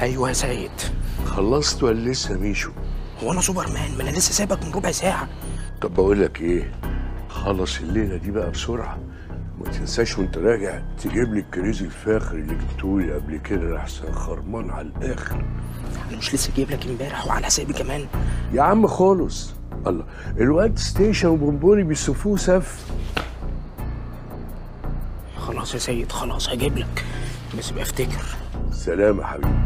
ايوه يا سيد خلصت ولا لسه ميشو هو انا سوبر مان ما انا لسه سايبك من ربع ساعه طب بقول لك ايه خلص الليله دي بقى بسرعه ما تنساش وانت راجع تجيب لي الكريزي الفاخر اللي جبتهولي قبل كده احسن خرمان على الاخر انا مش لسه جايب لك امبارح وعلى حسابي كمان يا عم خالص الله الواد ستيشن وبونبوني بيصفوه سف خلاص يا سيد خلاص هجيب لك بس ابقى افتكر سلام يا حبيبي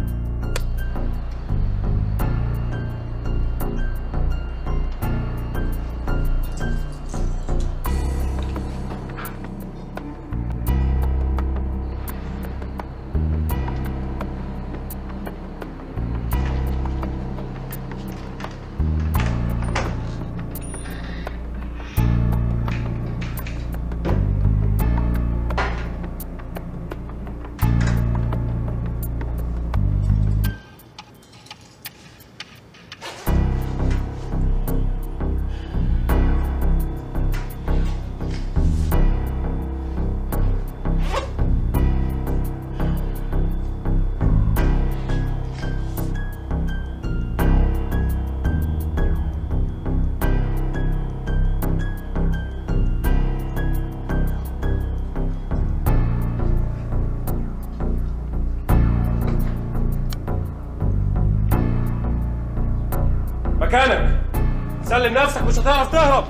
مكانك سلم نفسك مش هتعرف تهرب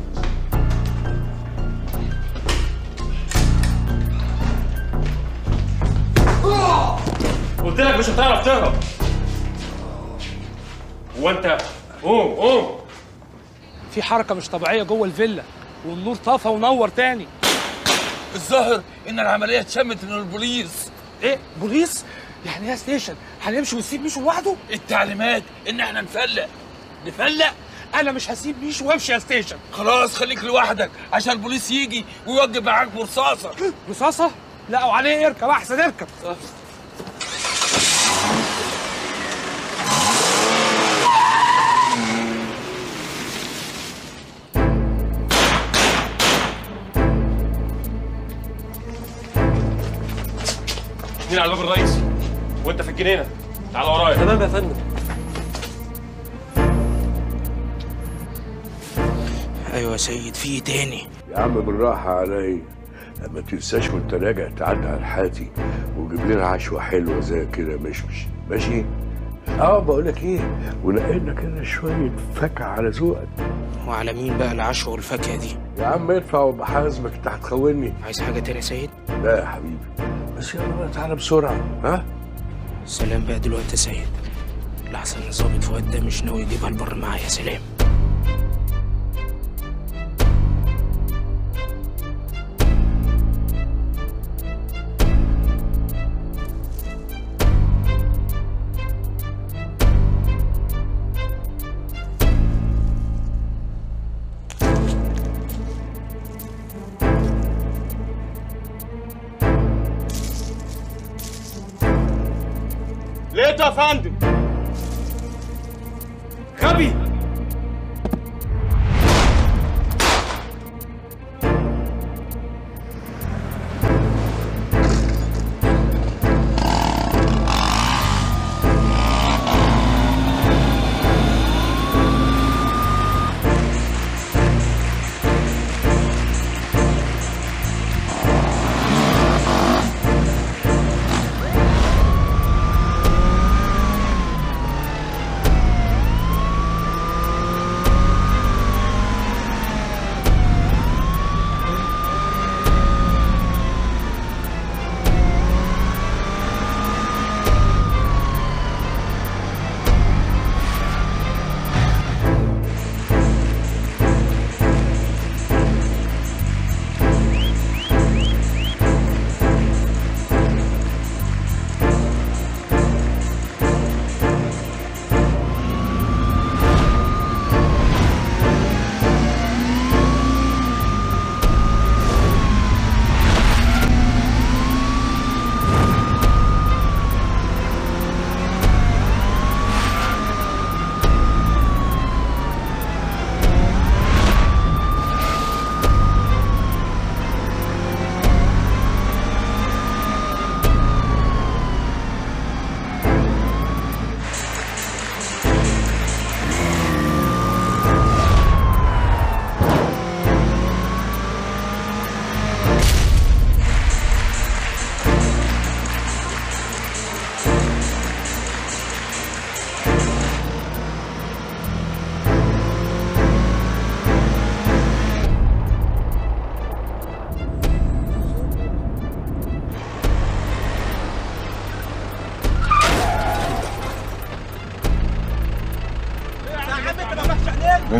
قلت لك مش هتعرف تهرب وانت قوم قوم في حركه مش طبيعيه جوه الفيلا والنور طفى ونور تاني الظاهر ان العمليه اتشمت من البوليس ايه بوليس يعني يا ستيشن هنمشي ونسيب ميشو لوحده التعليمات ان احنا نفلق نفلق انا مش هسيب ميشو وامشي يا ستيشن خلاص خليك لوحدك عشان البوليس يجي ويوجب معاك برصاصه رصاصه لا وعليه اركب احسن اركب مين على الباب الرئيسي وانت في الجنينه تعال ورايا تمام يا فندم ايوه يا سيد في ايه تاني يا عم بالراحه عليا ما تنساش وانت راجع تعدي على الحاتي وجيب لنا عشوه حلوه زي كده مشمش ماشي اه بقول لك ايه ونقلنا كده شويه فاكهه على ذوقك وعلى مين بقى العشوة والفاكهة دي يا عم ادفع وبحاسبك انت هتخوني عايز حاجة تاني يا سيد لا يا حبيبي بس يلا بقى تعالى بسرعه ها سلام بقى دلوقتي يا سيد لحسن الظابط فؤاد ده مش ناوي يجيبها البر معايا سلام لقيته يا فندم غبي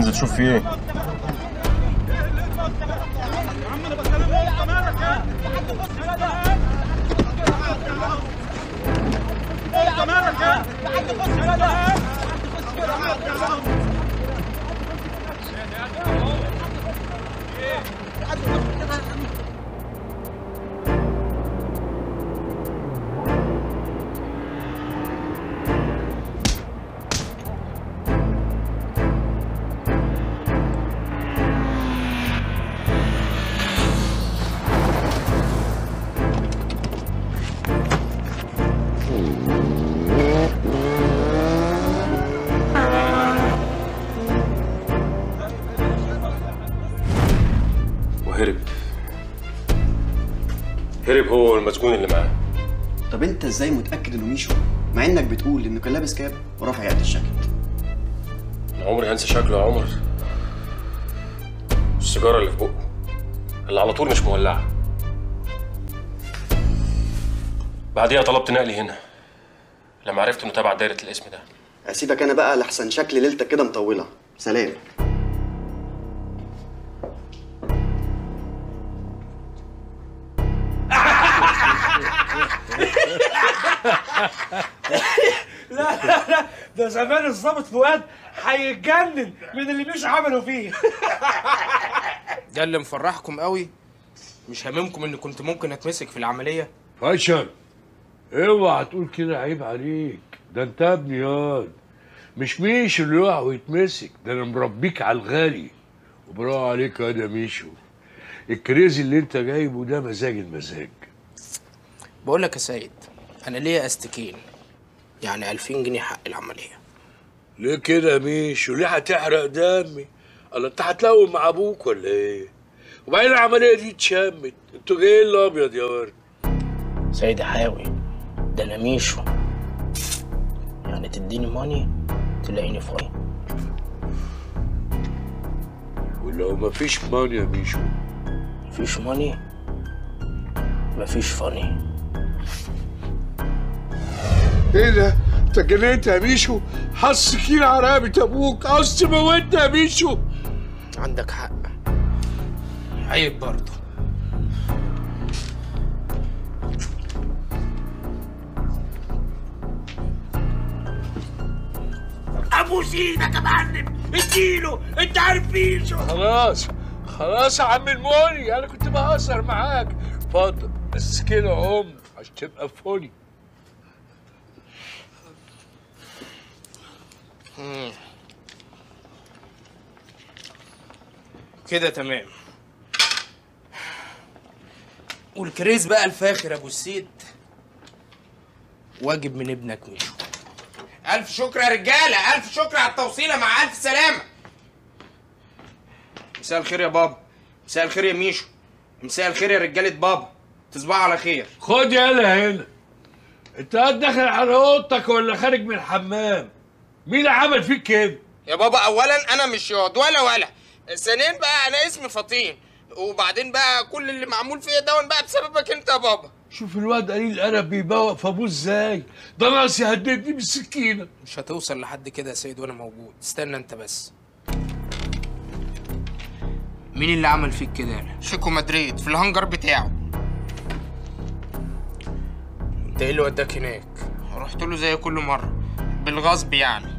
انزل شوف في ايه وهرب هرب هو والمسجون اللي معاه طب انت ازاي متاكد انه ميشو مع انك بتقول انه كان لابس كاب ورافع يد الجاكيت انا عمري هنسى شكله يا عمر السيجاره اللي في بقه اللي على طول مش مولعه بعديها طلبت نقلي هنا لما عرفت انه تبع دايره الاسم ده هسيبك انا بقى لحسن شكل ليلتك كده مطوله سلام ده زمان الظابط فؤاد هيتجنن من اللي مش عملوا فيه ده اللي مفرحكم قوي مش هاممكم ان كنت ممكن اتمسك في العمليه فشل اوعى تقول كده عيب عليك ده انت ابني ياض مش ميشو اللي يقع ويتمسك ده انا مربيك على الغالي وبرافو عليك يا ده ميشو الكريزي اللي انت جايبه ده مزاج المزاج بقول لك يا سيد انا ليا استكين يعني 2000 جنيه حق العمليه ليه كده يا ميشو ليه هتحرق دمي الله انت هتلوم مع ابوك ولا ايه وبعدين العمليه دي اتشمت انتوا جايين الابيض يا ورد سيد حاوي ده انا ميشو يعني تديني ماني تلاقيني فاين ولو مفيش ماني يا ميشو مفيش ماني مفيش فاني ايه ده؟ انت جننت يا ميشو؟ حص سكينة على رقبة ابوك، عاوز تموتني يا ميشو؟ عندك حق عيب برضه ابوس ايدك يا معلم اديله انت عارف ميشو خلاص خلاص يا عم الموني انا كنت بهزر معاك اتفضل بس كده عم عشان تبقى فوني كده تمام والكريز بقى الفاخر ابو السيد واجب من ابنك ميشو ألف شكر يا رجالة ألف شكر على التوصيلة مع ألف سلامة مساء الخير يا بابا مساء الخير يا ميشو مساء الخير يا رجالة بابا تصبحوا على خير خد يالا هنا انت قاعد داخل على اوضتك ولا خارج من الحمام؟ مين اللي عمل فيك كده؟ يا بابا أولا أنا مش ياض ولا ولا ثانيا بقى أنا اسمي فطين وبعدين بقى كل اللي معمول فيا دون بقى بسببك أنت يا بابا شوف الواد قليل الادب بيبوق في ابوه ازاي؟ ده ناقص يهددني بالسكينة مش هتوصل لحد كده يا سيد وانا موجود استنى انت بس مين اللي عمل فيك كده يالا شيكو مدريد في الهنجر بتاعه انت ايه اللي وداك هناك رحت له زي كل مرة بالغصب يعني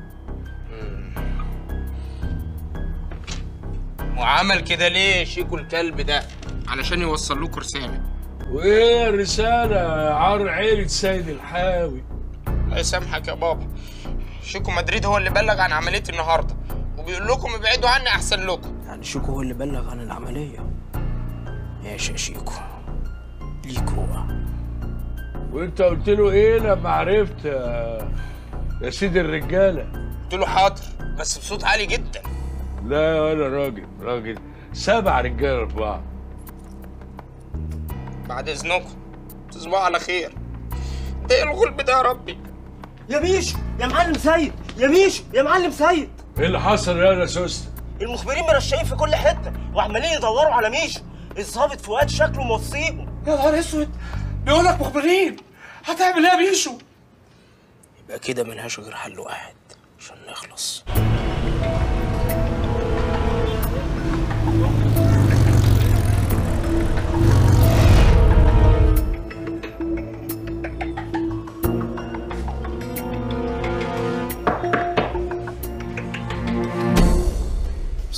وعمل كده ليه شيكو الكلب ده علشان يوصل لكم رسالة وايه الرسالة يا عار عيلة سيد الحاوي؟ الله يسامحك يا بابا شيكو مدريد هو اللي بلغ عن عملية النهاردة وبيقول لكم ابعدوا عني أحسن لكم يعني شيكو هو اللي بلغ عن العملية ماشي يا شيكو ليك روح وانت قلت له ايه لما عرفت يا, يا سيدي الرجالة؟ قلت له حاضر بس بصوت عالي جدا لا ولا راجل راجل سبع رجاله في بعض بعد إذنكم تصبحوا على خير ده ايه الغلب ده يا ربي يا ميشو يا معلم سيد يا ميشو يا معلم سيد ايه اللي حصل يا سوسته؟ المخبرين مرشقين في كل حته وعمالين يدوروا على ميشو الظابط فؤاد شكله موصيهم يا نهار اسود بيقول لك مخبرين هتعمل ايه يا ميشو يبقى كده ملهاش غير حل واحد عشان نخلص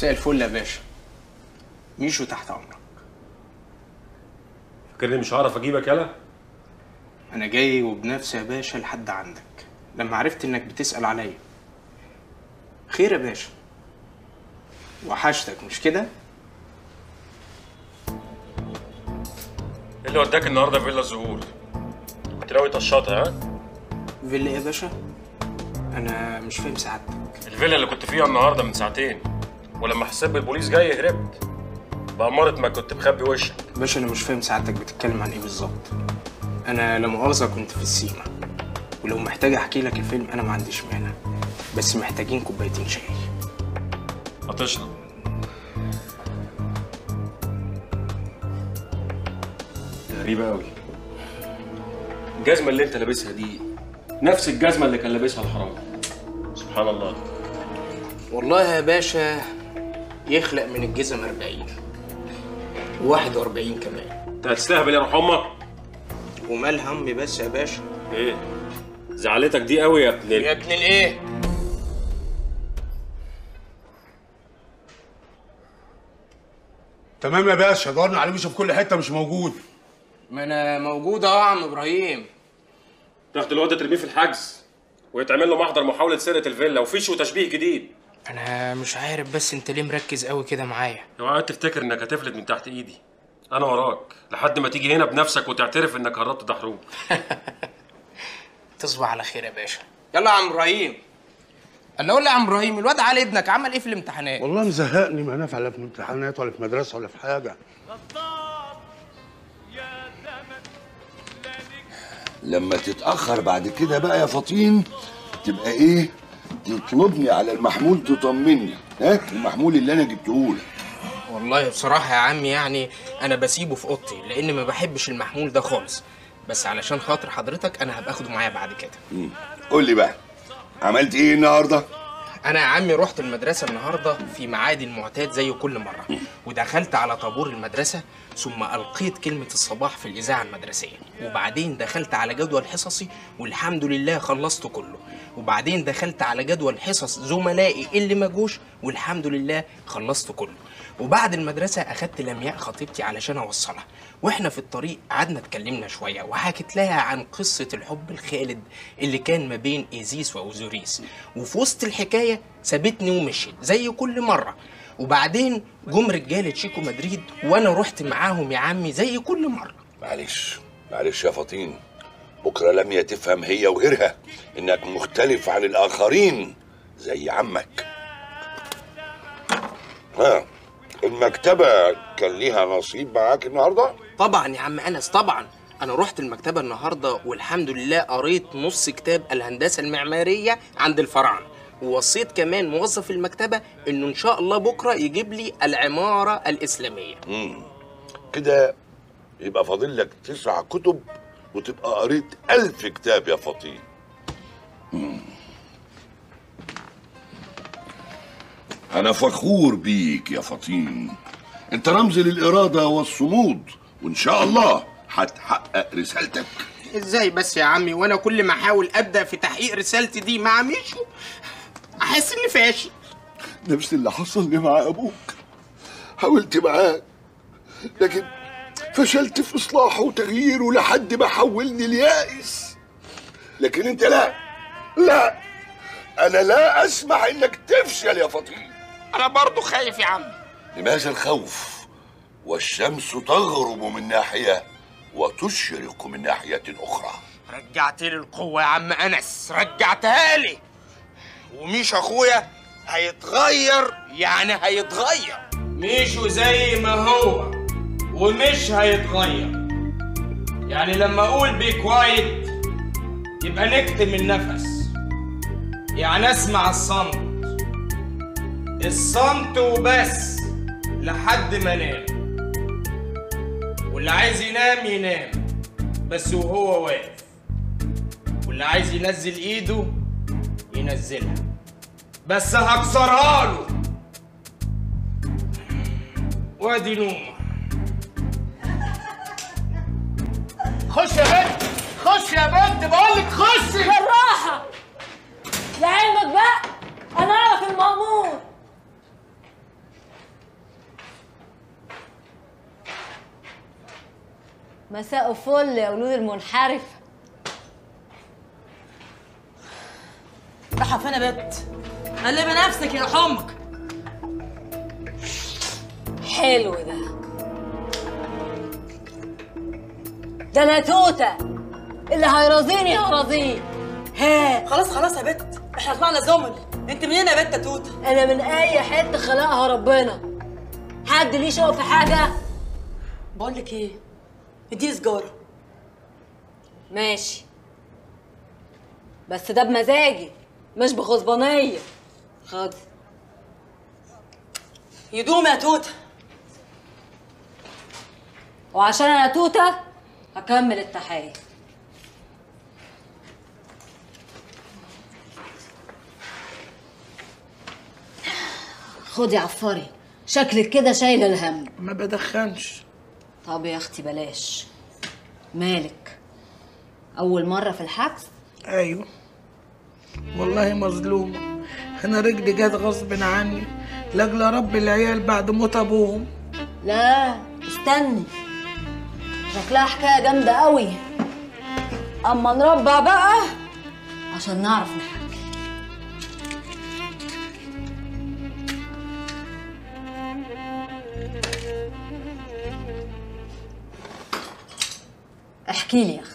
مساء الفل يا باشا ميشو تحت امرك فاكرني مش هعرف اجيبك يالا انا جاي وبنفسي يا باشا لحد عندك لما عرفت انك بتسأل عليا خير يا باشا وحشتك مش كده ايه اللي وداك النهارده فيلا الزهور كنت ناوي تقشطها ها فيلا إيه يا باشا انا مش فاهم سعادتك الفيلا اللي كنت فيها النهارده من ساعتين ولما حسيت بالبوليس جاي هربت بأمارة ما كنت مخبي وشك باشا انا مش فاهم سعادتك بتتكلم عن ايه بالظبط انا لا مؤاخذه كنت في السيما ولو محتاج احكي لك الفيلم انا ما عنديش مانع بس محتاجين كوبايتين شاي هتشرب غريبة قوي الجزمة اللي انت لابسها دي نفس الجزمة اللي كان لابسها الحرامي سبحان الله والله يا باشا يخلق من الجزم 40 و41 كمان انت هتستهبل يا روح امك ومال همي بس يا باشا ايه زعلتك دي قوي يا ابن ال- يا ابن الايه تمام يا باشا دورنا عليه مش في كل حته مش موجود ما انا موجود اهو يا عم ابراهيم تاخد الواد ده ترميه في الحجز ويتعمل له محضر محاولة سرقة الفيلا وفيش وتشبيه جديد انا مش عارف بس انت ليه مركز قوي كده معايا اوعى تفتكر انك هتفلت من تحت ايدي انا وراك لحد ما تيجي هنا بنفسك وتعترف انك هربت دحروج تصبح على خير يا باشا يلا يا عم ابراهيم انا اقول لي يا عم ابراهيم الواد علي ابنك عمل ايه في الامتحانات والله مزهقني ما نافع لا في امتحانات ولا في مدرسه ولا في حاجه لما تتأخر بعد كده بقى يا فطين تبقى ايه تطلبني على المحمول تطمني ها المحمول اللي انا جبته لك والله بصراحة يا عمي يعني أنا بسيبه في أوضتي لأن ما بحبش المحمول ده خالص بس علشان خاطر حضرتك أنا هبقى أخده معايا بعد كده قول لي بقى عملت ايه النهارده أنا يا عمي رحت المدرسة النهاردة في ميعادي المعتاد زي كل مرة ودخلت على طابور المدرسة ثم ألقيت كلمة الصباح في الإذاعة المدرسية وبعدين دخلت على جدول حصصي والحمد لله خلصت كله وبعدين دخلت على جدول حصص زملائي اللي ما جوش والحمد لله خلصت كله وبعد المدرسة أخدت لمياء خطيبتي علشان أوصلها وإحنا في الطريق قعدنا اتكلمنا شوية وحكيت لها عن قصة الحب الخالد اللي كان ما بين إيزيس وأوزوريس وفي وسط الحكاية سابتني ومشيت زي كل مرة وبعدين جم رجالة شيكو مدريد وأنا رحت معاهم يا عمي زي كل مرة معلش معلش يا فطين بكره لميا تفهم هي وغيرها انك مختلف عن الاخرين زي عمك ها المكتبة كان ليها نصيب معاك النهارده؟ طبعا يا عم أنس طبعا أنا رحت المكتبة النهاردة والحمد لله قريت نص كتاب الهندسة المعمارية عند الفراعنة ووصيت كمان موظف المكتبة إنه إن شاء الله بكرة يجيب لي العمارة الإسلامية مم. كده يبقى فاضل لك تسع كتب وتبقى قريت ألف كتاب يا فطين مم. أنا فخور بيك يا فطين أنت رمز للإرادة والصمود وإن شاء الله هتحقق رسالتك إزاي بس يا عمي وأنا كل ما أحاول أبدأ في تحقيق رسالتي دي مع ميشو أحس إني فاشل نفس اللي حصل لي مع أبوك حاولت معاه لكن فشلت في إصلاحه وتغييره لحد ما حولني ليائس لكن أنت لا لا أنا لا أسمح إنك تفشل يا فطين انا برضو خايف يا عم لماذا الخوف والشمس تغرب من ناحية وتشرق من ناحية أخرى رجعت لي القوة يا عم أنس رجعتها لي وميش أخويا هيتغير يعني هيتغير ميشو زي ما هو ومش هيتغير يعني لما اقول بي كوايت يبقى نكتم النفس يعني اسمع الصمت الصمت وبس لحد ما انام واللي عايز ينام ينام بس وهو واقف واللي عايز ينزل ايده ينزلها بس هكسرها له وادي نومه خش يا بنت خش يا بنت بقول لك خشي بالراحة لعلمك بقى أنا أعرف المأمور مساء الفل يا ولود المنحرف رايحه فين يا بت قلبي نفسك يا حمك حلو ده ده انا توته اللي هيرازيني هرازيه ها خلاص خلاص يا بت احنا طلعنا زمل انت منين يا بت يا توته انا من اي حته خلقها ربنا حد ليه شوق في حاجه بقول لك ايه اديني سجاره ماشي بس ده بمزاجي مش بغصبانيه خد يدوم يا توته وعشان انا توته هكمل التحيه خدي عفاري شكلك كده شايله الهم ما بدخنش طب يا اختي بلاش مالك اول مره في الحجز ايوه والله مظلومة انا رجلي جت غصب عني لاجل رب العيال بعد موت ابوهم لا استني شكلها حكايه جامده قوي اما نربع بقى عشان نعرف نحكي احكي لي يا اختي